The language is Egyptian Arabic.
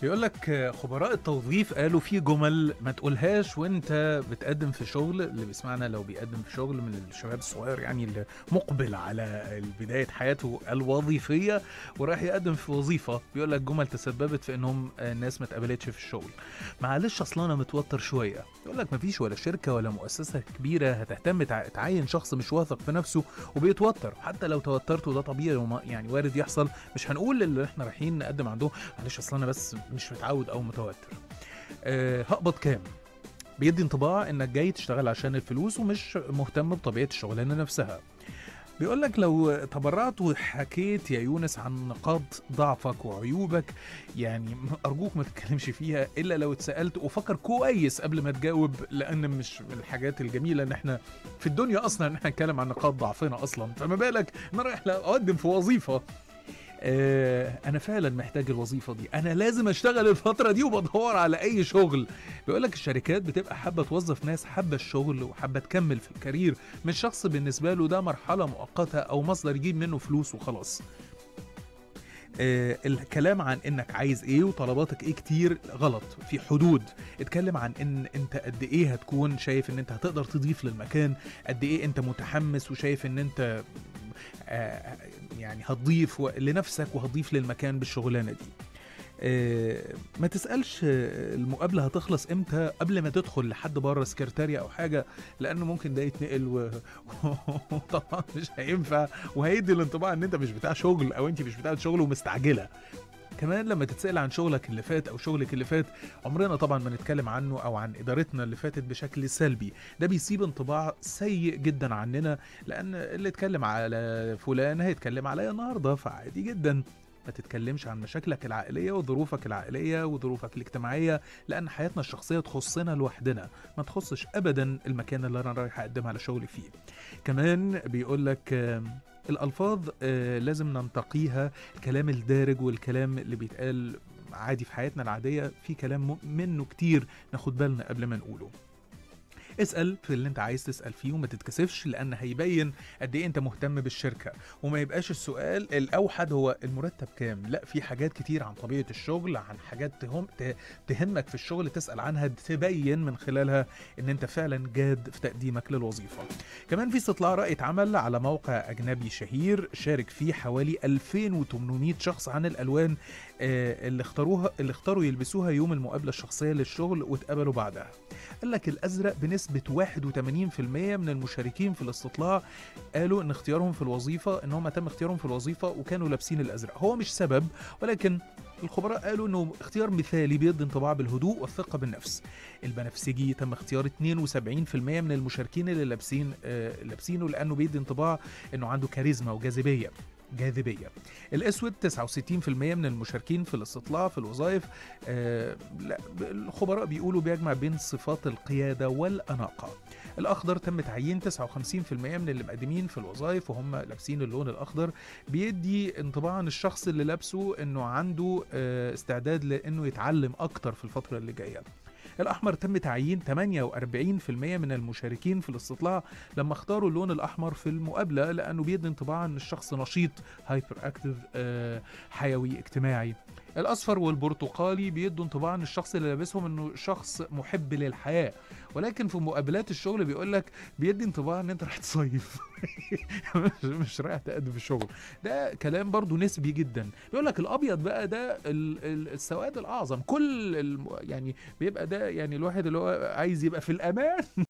بيقول لك خبراء التوظيف قالوا في جمل ما تقولهاش وانت بتقدم في شغل اللي بيسمعنا لو بيقدم في شغل من الشباب الصغير يعني اللي مقبل على بداية حياته الوظيفية وراح يقدم في وظيفة بيقول لك جمل تسببت في انهم الناس ما اتقبلتش في الشغل معلش اصل انا متوتر شوية يقول لك مفيش ولا شركة ولا مؤسسة كبيرة هتهتم تع- تعين شخص مش واثق في نفسه وبيتوتر حتى لو توترت وده طبيعي وما يعني وارد يحصل مش هنقول اللي احنا رايحين نقدم عندهم معلش اصل انا بس مش متعود او متوتر أه هقبض كام بيدي انطباع انك جاي تشتغل عشان الفلوس ومش مهتم بطبيعه الشغلانه نفسها بيقول لك لو تبرعت وحكيت يا يونس عن نقاط ضعفك وعيوبك يعني ارجوك ما تتكلمش فيها الا لو اتسالت وفكر كويس قبل ما تجاوب لان مش من الحاجات الجميله ان احنا في الدنيا اصلا ان احنا نتكلم عن نقاط ضعفنا اصلا فما بالك انا رايح اقدم في وظيفه آه انا فعلا محتاج الوظيفه دي انا لازم اشتغل الفتره دي وبدور على اي شغل بيقول لك الشركات بتبقى حابه توظف ناس حابه الشغل وحابه تكمل في الكارير مش شخص بالنسبه له ده مرحله مؤقته او مصدر يجيب منه فلوس وخلاص آه الكلام عن انك عايز ايه وطلباتك ايه كتير غلط في حدود اتكلم عن ان انت قد ايه هتكون شايف ان انت هتقدر تضيف للمكان قد ايه انت متحمس وشايف ان انت آه يعني هتضيف و- لنفسك وهتضيف للمكان بالشغلانه دي آه، ما تسالش آه، المقابله هتخلص امتى قبل ما تدخل لحد بره سكرتاريا او حاجه لانه ممكن ده يتنقل و- وطبعا مش هينفع وهيدي الانطباع ان انت مش بتاع شغل او انت مش بتاع شغل ومستعجله كمان لما تتسأل عن شغلك اللي فات او شغلك اللي فات عمرنا طبعا ما نتكلم عنه او عن ادارتنا اللي فاتت بشكل سلبي ده بيسيب انطباع سيء جدا عننا لان اللي اتكلم على فلان هيتكلم عليا النهارده فعادي جدا ما تتكلمش عن مشاكلك العائلية وظروفك العائلية وظروفك الاجتماعية لأن حياتنا الشخصية تخصنا لوحدنا ما تخصش أبدا المكان اللي أنا رايح أقدم على شغلي فيه كمان بيقول لك آم، الألفاظ آه، لازم ننتقيها الكلام الدارج والكلام اللي بيتقال عادي في حياتنا العادية في كلام م- منه كتير ناخد بالنا قبل ما نقوله اسال في اللي انت عايز تسال فيه وما تتكسفش لان هيبين قد ايه انت مهتم بالشركه وما يبقاش السؤال الاوحد هو المرتب كام لا في حاجات كتير عن طبيعه الشغل عن حاجات تهم ت- تهمك في الشغل تسال عنها تبين من خلالها ان انت فعلا جاد في تقديمك للوظيفه كمان في استطلاع راي اتعمل على موقع اجنبي شهير شارك فيه حوالي 2800 شخص عن الالوان آه، اللي اختاروها اللي اختاروا يلبسوها يوم المقابله الشخصيه للشغل واتقبلوا بعدها قال لك الازرق بنسبه 81% من المشاركين في الاستطلاع قالوا ان اختيارهم في الوظيفه ان هم تم اختيارهم في الوظيفه وكانوا لابسين الازرق هو مش سبب ولكن الخبراء قالوا انه اختيار مثالي بيدي انطباع بالهدوء والثقه بالنفس البنفسجي تم اختيار 72% من المشاركين اللي لابسين آه لابسينه لانه بيدي انطباع انه عنده كاريزما وجاذبيه جاذبيه الاسود 69% من المشاركين في الاستطلاع في الوظائف آه لا ب- الخبراء بيقولوا بيجمع بين صفات القياده والاناقه الاخضر تم تعيين 59% من اللي مقدمين في الوظائف وهم لابسين اللون الاخضر بيدي انطباع عن الشخص اللي لابسه انه عنده آه، استعداد لانه يتعلم اكتر في الفتره اللي جايه الأحمر تم تعيين 48% من المشاركين في الاستطلاع لما اختاروا اللون الأحمر في المقابلة لأنه بيدي انطباع أن الشخص نشيط هايبر أكتف حيوي اجتماعي الأصفر والبرتقالي بيدوا انطباع أن الشخص اللي لابسهم أنه شخص محب للحياة ولكن في مقابلات الشغل بيقول لك بيدي انطباع أن أنت رايح تصيف مش- مش رايح تقدم في الشغل ده كلام برضو نسبي جدا بيقول لك الابيض بقى ده ال- ال- السواد الاعظم كل الم... يعني بيبقى ده يعني الواحد اللي هو عايز يبقى في الامان